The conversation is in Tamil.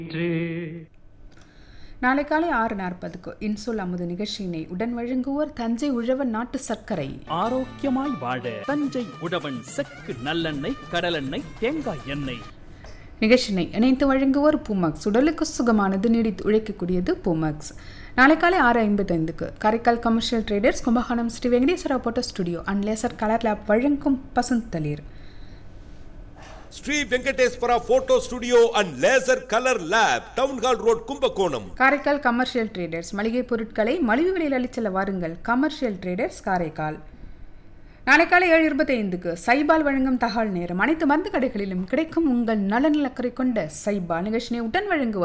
நாளை காலை ஆறு நாற்பதுக்கு இன்சொல் அமுது நிகழ்ச்சியினை உடன் வழங்குவோர் தஞ்சை உழவன் நாட்டு சர்க்கரை ஆரோக்கியமாய் வாழ தஞ்சை உழவன் செக்கு நல்லெண்ணெய் கடலெண்ணெய் தேங்காய் எண்ணெய் நிகழ்ச்சியினை இணைத்து வழங்குவோர் பூமக்ஸ் உடலுக்கு சுகமானது நீடித்து உழைக்கக்கூடியது பூமக்ஸ் நாளை காலை ஆறு ஐம்பத்தைந்துக்கு Karaikal commercial traders Kumbakonam Sri Venkateswara photo studio and laser colour lab வழங்கும் Pasunthalir Sri Venkateswara photo studio and laser colour lab town hall road Kumbakonam Karaikal commercial traders மளிகை பொருட்களை மலிவு விலையில் அளிச்சல வாருங்கள் கமர்ஷியல் ட்ரேடர்ஸ் காரைக்கால் நாளை காலை ஏழு இருபத்தைந்துக்கு சைபால் வழங்கும் தகவல் நேரம் அனைத்து மருந்து கடைகளிலும் கிடைக்கும் உங்கள் நலநலக்கரை கொண்ட சைபால் நிகழ்ச்சியை உடன் வழங்குவோர்